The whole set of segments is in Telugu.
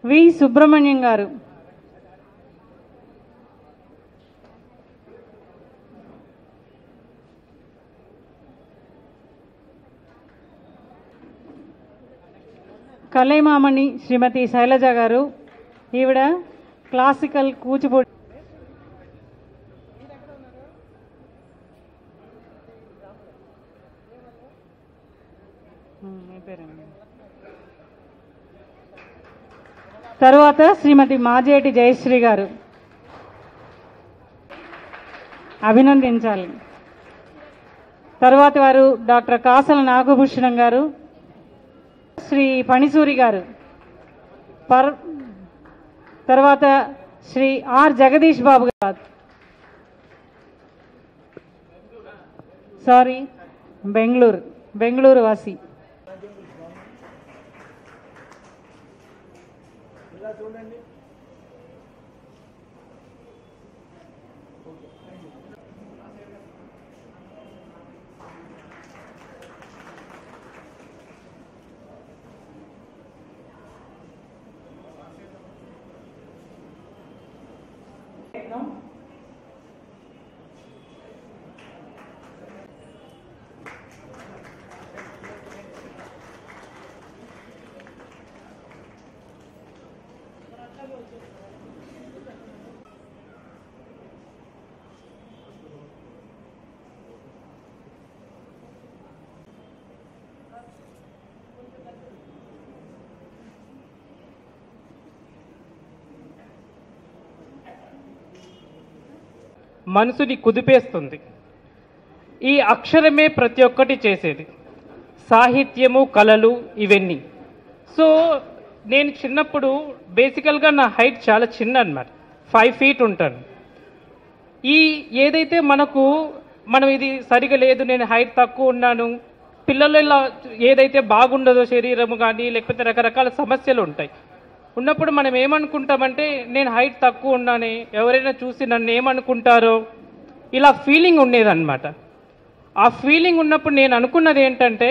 వి సుబ్రహ్మణ్యం గారు కలైమామణి శ్రీమతి శైలజ గారు ఈవిడ క్లాసికల్ కూచిపూడి ఉమ్, మీ పేరేంటి? తరువాత శ్రీమతి మాజేటి జయశ్రీ గారు అభినందించాలి తర్వాత వారు డాక్టర్ కాసల నాగభూషణం గారు శ్రీ పణిసూరి గారు పర్ తర్వాత శ్రీ ఆర్ జగదీష్ బాబు గారు సారీ బెంగళూరు బెంగళూరు వాసి మనసుని కుదిపేస్తుంది ఈ అక్షరమే ప్రతి ఒక్కటి చేసేది సాహిత్యము కళలు ఇవన్నీ సో నేను చిన్నప్పుడు బేసికల్గా నా హైట్ చాలా చిన్న అన్నమాట ఫైవ్ ఫీట్ ఉంటాను ఈ ఏదైతే మనకు మనం ఇది సరిగా లేదు నేను హైట్ తక్కువ ఉన్నాను పిల్లలు ఇలా ఏదైతే బాగుండదో శరీరము కానీ లేకపోతే రకరకాల సమస్యలు ఉంటాయి ఉన్నప్పుడు మనం ఏమనుకుంటామంటే నేను హైట్ తక్కువ ఉన్నానే ఎవరైనా చూసి నన్ను ఏమనుకుంటారో ఇలా ఫీలింగ్ ఉండేదన్నమాట ఆ ఫీలింగ్ ఉన్నప్పుడు నేను అనుకున్నది ఏంటంటే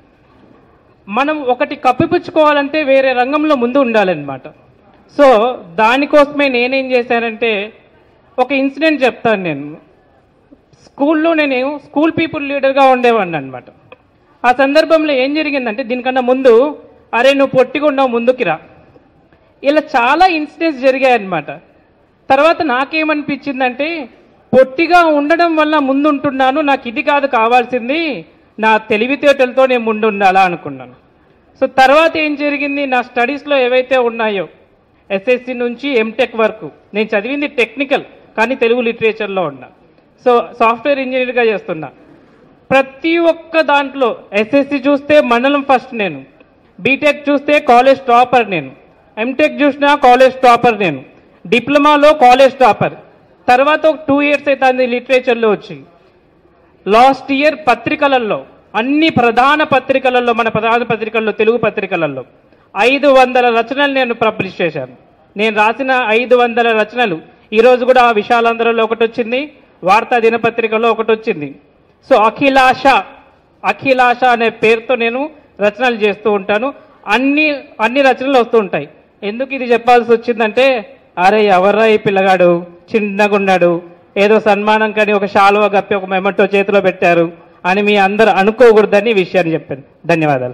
మనం ఒకటి కప్పిపుచ్చుకోవాలంటే వేరే రంగంలో ముందు ఉండాలన్నమాట సో దానికోసమే నేనేం చేశానంటే ఒక ఇన్సిడెంట్ చెప్తాను నేను స్కూల్లో నేను స్కూల్ పీపుల్ లీడర్గా ఉండేవాడిని అనమాట ఆ సందర్భంలో ఏం జరిగిందంటే దీనికన్నా ముందు అరే నువ్వు పొట్టిగా ఉన్నావు ముందుకి రా ఇలా చాలా ఇన్సిడెంట్స్ జరిగాయన్నమాట తర్వాత నాకేమనిపించిందంటే పొట్టిగా ఉండడం వల్ల ముందుంటున్నాను నాకు ఇది కాదు కావాల్సింది నా తెలివితేటలతో నేను ముందు ఉండాలా అనుకున్నాను సో తర్వాత ఏం జరిగింది నా స్టడీస్లో ఏవైతే ఉన్నాయో ఎస్ఎస్సి నుంచి ఎంటెక్ వరకు నేను చదివింది టెక్నికల్ కానీ తెలుగు లిటరేచర్లో ఉన్నా సో సాఫ్ట్వేర్ ఇంజనీర్గా చేస్తున్నా ప్రతి ఒక్క దాంట్లో ఎస్ఎస్సి చూస్తే మండలం ఫస్ట్ నేను బీటెక్ చూస్తే కాలేజ్ టాపర్ నేను ఎంటెక్ చూసినా కాలేజ్ టాపర్ నేను డిప్లొమాలో కాలేజ్ టాపర్ తర్వాత ఒక టూ ఇయర్స్ అవుతుంది లిటరేచర్లో వచ్చి లాస్ట్ ఇయర్ పత్రికలలో అన్ని ప్రధాన పత్రికలలో మన ప్రధాన పత్రికల్లో తెలుగు పత్రికలలో ఐదు వందల రచనలు నేను పబ్లిష్ చేశాను నేను రాసిన ఐదు వందల రచనలు ఈరోజు కూడా విశాలాంధ్రలో ఒకటి వచ్చింది వార్తా దినపత్రికలో ఒకటి వచ్చింది సో అఖిలాష అఖిలాష అనే పేరుతో నేను రచనలు చేస్తూ ఉంటాను అన్ని అన్ని రచనలు వస్తూ ఉంటాయి ఎందుకు ఇది చెప్పాల్సి వచ్చిందంటే అరే ఎవర్రా ఈ పిల్లగాడు చిన్నగా ఉన్నాడు ఏదో సన్మానం కానీ ఒక శాలువ గప్పి ఒక మెమటో చేతిలో పెట్టారు అని మీ అందరు అనుకోకూడదని ఈ విషయాన్ని చెప్పాను ధన్యవాదాలు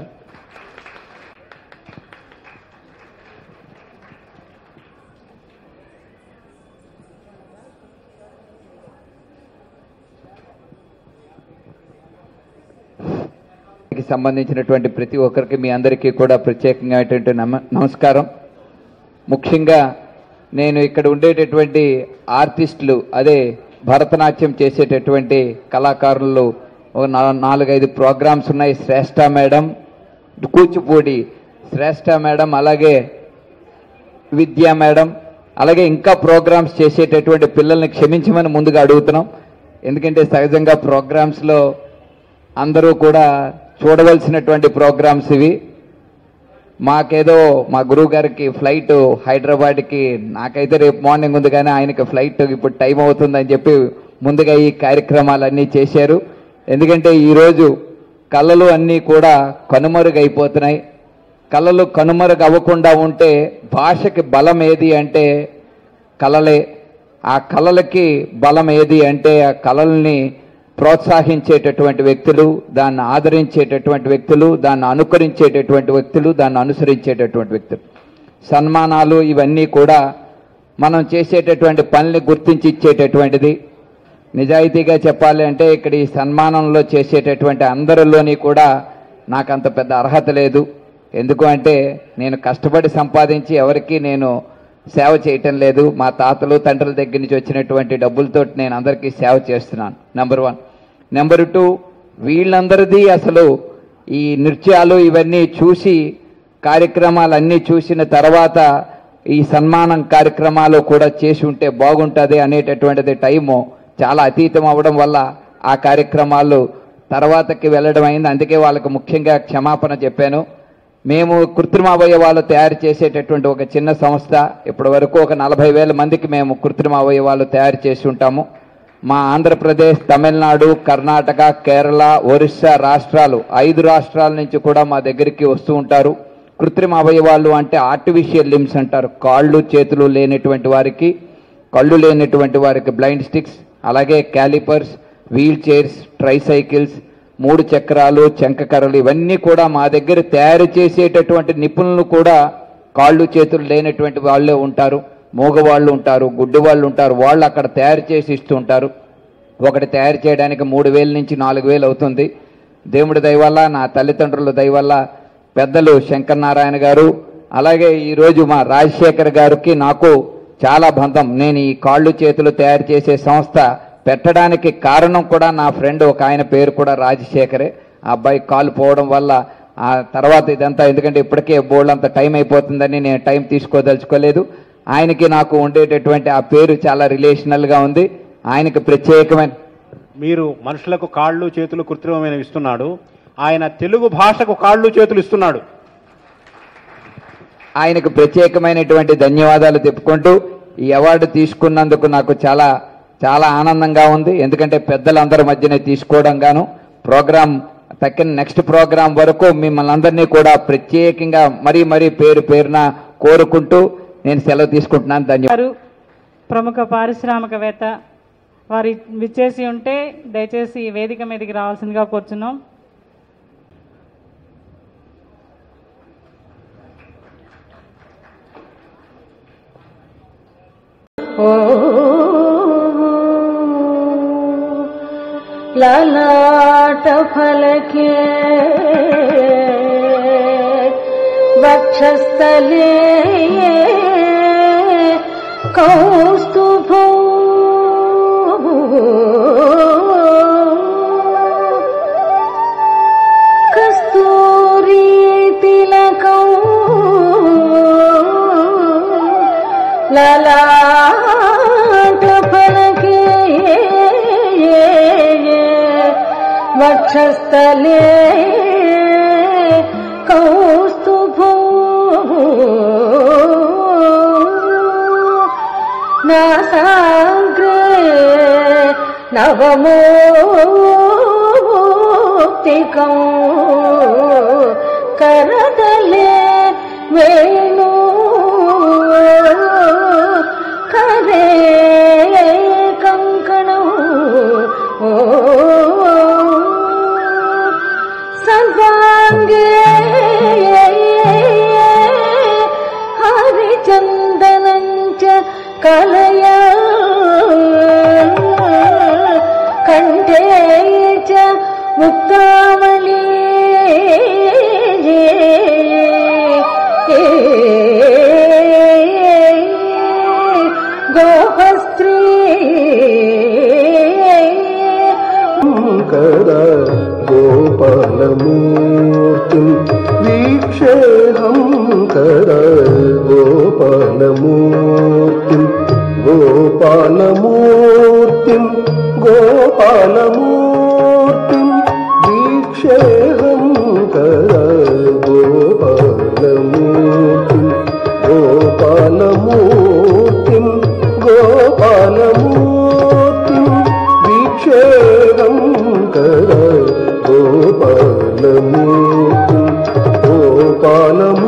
కి సంబంధించినటువంటి ప్రతి ఒక్కరికి మీ అందరికీ కూడా ప్రత్యేకంగా నమ నమస్కారం ముఖ్యంగా నేను ఇక్కడ ఉండేటటువంటి ఆర్టిస్టులు అదే భరతనాట్యం చేసేటటువంటి కళాకారులు ఒక నా- నాలుగైదు ప్రోగ్రామ్స్ ఉన్నాయి శ్రేష్ఠ మేడం కూచిపూడి శ్రేష్ఠ మేడం అలాగే విద్యా మేడం అలాగే ఇంకా ప్రోగ్రామ్స్ చేసేటటువంటి పిల్లల్ని క్షమించమని ముందుగా అడుగుతున్నాం ఎందుకంటే సహజంగా ప్రోగ్రామ్స్లో అందరూ కూడా చూడవలసినటువంటి ప్రోగ్రామ్స్ ఇవి మాకేదో మా గురువు గారికి ఫ్లైట్ హైదరాబాద్కి నాకైతే రేపు మార్నింగ్ ఉంది కానీ ఆయనకి ఫ్లైట్ ఇప్పుడు టైం అవుతుందని చెప్పి ముందుగా ఈ కార్యక్రమాలన్నీ చేశారు ఎందుకంటే ఈరోజు కళలు అన్నీ కూడా కనుమరుగైపోతున్నాయి కళలు కనుమరుగు అవ్వకుండా ఉంటే భాషకి బలం ఏది అంటే కళలే ఆ కళలకి బలం ఏది అంటే ఆ కళల్ని ప్రోత్సహించేటటువంటి వ్యక్తులు దాన్ని ఆదరించేటటువంటి వ్యక్తులు దాన్ని అనుకరించేటటువంటి వ్యక్తులు దాన్ని అనుసరించేటటువంటి వ్యక్తులు సన్మానాలు ఇవన్నీ కూడా మనం చేసేటటువంటి పనుల్ని గుర్తించి ఇచ్చేటటువంటిది నిజాయితీగా చెప్పాలి అంటే ఇక్కడ ఈ సన్మానంలో చేసేటటువంటి అందరిలోని కూడా నాకు అంత పెద్ద అర్హత లేదు ఎందుకు అంటే నేను కష్టపడి సంపాదించి ఎవరికి నేను సేవ చేయటం లేదు మా తాతలు తండ్రుల దగ్గర నుంచి వచ్చినటువంటి డబ్బులతో నేను అందరికీ సేవ చేస్తున్నాను నెంబర్ వన్ నెంబర్ టూ వీళ్ళందరిది అసలు ఈ నృత్యాలు ఇవన్నీ చూసి కార్యక్రమాలన్నీ చూసిన తర్వాత ఈ సన్మానం కార్యక్రమాలు కూడా చేసి ఉంటే బాగుంటుంది అనేటటువంటిది టైము చాలా అతీతం అవ్వడం వల్ల ఆ కార్యక్రమాలు తర్వాతకి వెళ్ళడం అయింది అందుకే వాళ్ళకు ముఖ్యంగా క్షమాపణ చెప్పాను మేము కృత్రిమ అవయవాలు తయారు చేసేటటువంటి ఒక చిన్న సంస్థ ఇప్పటి వరకు ఒక నలభై వేల మందికి మేము కృత్రిమ అవయవాలు తయారు చేసి ఉంటాము మా ఆంధ్రప్రదేశ్ తమిళనాడు కర్ణాటక కేరళ ఒరిస్సా రాష్ట్రాలు ఐదు రాష్ట్రాల నుంచి కూడా మా దగ్గరికి వస్తూ ఉంటారు కృత్రిమ అవయవాలు అంటే ఆర్టిఫిషియల్ లిమ్స్ అంటారు కాళ్ళు చేతులు లేనటువంటి వారికి కళ్ళు లేనటువంటి వారికి బ్లైండ్ స్టిక్స్ అలాగే క్యాలిపర్స్ వీల్ చైర్స్ ట్రైసైకిల్స్ మూడు చక్రాలు చెంకకర్రలు ఇవన్నీ కూడా మా దగ్గర తయారు చేసేటటువంటి నిపుణులు కూడా కాళ్ళు చేతులు లేనటువంటి వాళ్ళే ఉంటారు మూగవాళ్ళు ఉంటారు గుడ్డి వాళ్ళు ఉంటారు వాళ్ళు అక్కడ తయారు చేసి ఇస్తూ ఉంటారు ఒకటి తయారు చేయడానికి మూడు వేల నుంచి నాలుగు వేలు అవుతుంది దేవుడి దయ వల్ల నా తల్లిదండ్రుల దయ వల్ల పెద్దలు శంకర్ నారాయణ గారు అలాగే ఈరోజు మా రాజశేఖర్ గారికి నాకు చాలా బంధం నేను ఈ కాళ్ళు చేతులు తయారు చేసే సంస్థ పెట్టడానికి కారణం కూడా నా ఫ్రెండ్ ఒక ఆయన పేరు కూడా రాజశేఖరే ఆ అబ్బాయి కాలు పోవడం వల్ల ఆ తర్వాత ఇదంతా ఎందుకంటే ఇప్పటికే బోర్డు అంత టైం అయిపోతుందని నేను టైం తీసుకోదలుచుకోలేదు ఆయనకి నాకు ఉండేటటువంటి ఆ పేరు చాలా రిలేషనల్గా ఉంది ఆయనకి ప్రత్యేకమైన మీరు మనుషులకు కాళ్ళు చేతులు కృత్రిమమైనవి ఇస్తున్నాడు ఆయన తెలుగు భాషకు కాళ్ళు చేతులు ఇస్తున్నాడు ఆయనకు ప్రత్యేకమైనటువంటి ధన్యవాదాలు చెప్పుకుంటూ ఈ అవార్డు తీసుకున్నందుకు నాకు చాలా చాలా ఆనందంగా ఉంది ఎందుకంటే పెద్దలందరి మధ్యనే తీసుకోవడం గాను ప్రోగ్రాం తక్కిన నెక్స్ట్ ప్రోగ్రాం వరకు మిమ్మల్ని అందరినీ కూడా ప్రత్యేకంగా మరీ మరీ పేరు పేరున కోరుకుంటూ నేను సెలవు తీసుకుంటున్నాను ధన్యవాదాలు గారు ప్రముఖ పారిశ్రామికవేత్త వారి విచ్చేసి ఉంటే దయచేసి ఈ వేదిక మీదకి రావాల్సిందిగా కోరుచున్నాం ललाटफलके वक्षस्थले कौस्तुभो कस्तूरी तिलकौ ललाटफलके वक्षस्थले कौस्तुभो नासाग्रे नवमोक्तिकौ करदले वेणु करे कङ्कणौ सर्वाङ्गे हरिचन्दनञ्च कलया कण्ठे च मुक्तावली गोपस्त्री శంకర గోపాలమూర్తి వీక్షేహంకర గోపాలమూర్తి గోపాలమూర్తి గోపాలమూర్తి వీక్షేహంకర గోపాలమూర్తి గోపాలమూర్తి గోపాలమూర్తి వీక్షేరం కర గోపాలమూర్తి గోపాలమూర్తి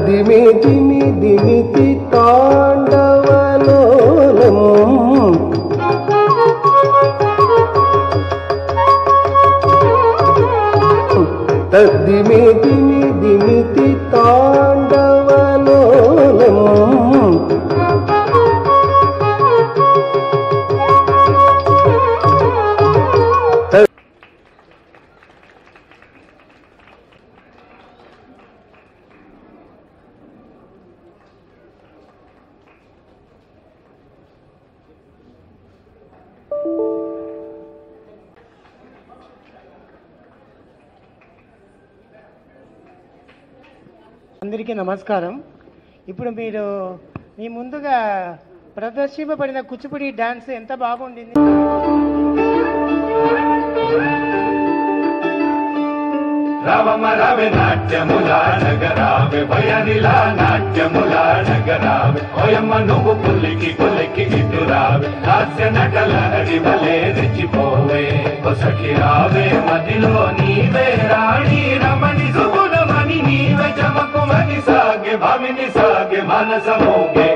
తద్దిమి దిమి దిమితి తాండవలోలం తద్దిమి దిమి దిమితి తాండవలోలం అందరికీ నమస్కారం ఇప్పుడు మీరు మీ ముందుగా ప్రదర్శింపబడిన కూచిపూడి డాన్స్ ఎంత బాగుండింది రవమ రవి నాట్యములా నగరావి భయనిలా నాట్యములా నగరావి ఓయమ్మ నువ్వు పుల్లికి పుల్లికి ఇటురావి హాస్య నటల హరివలే రెచ్చిపోవే ఒసకి రావే మదిలో నీవే రాణి రమణి సుగుణమణి నీవే చమకుమని సాగే భామిని సాగే మనస మోగే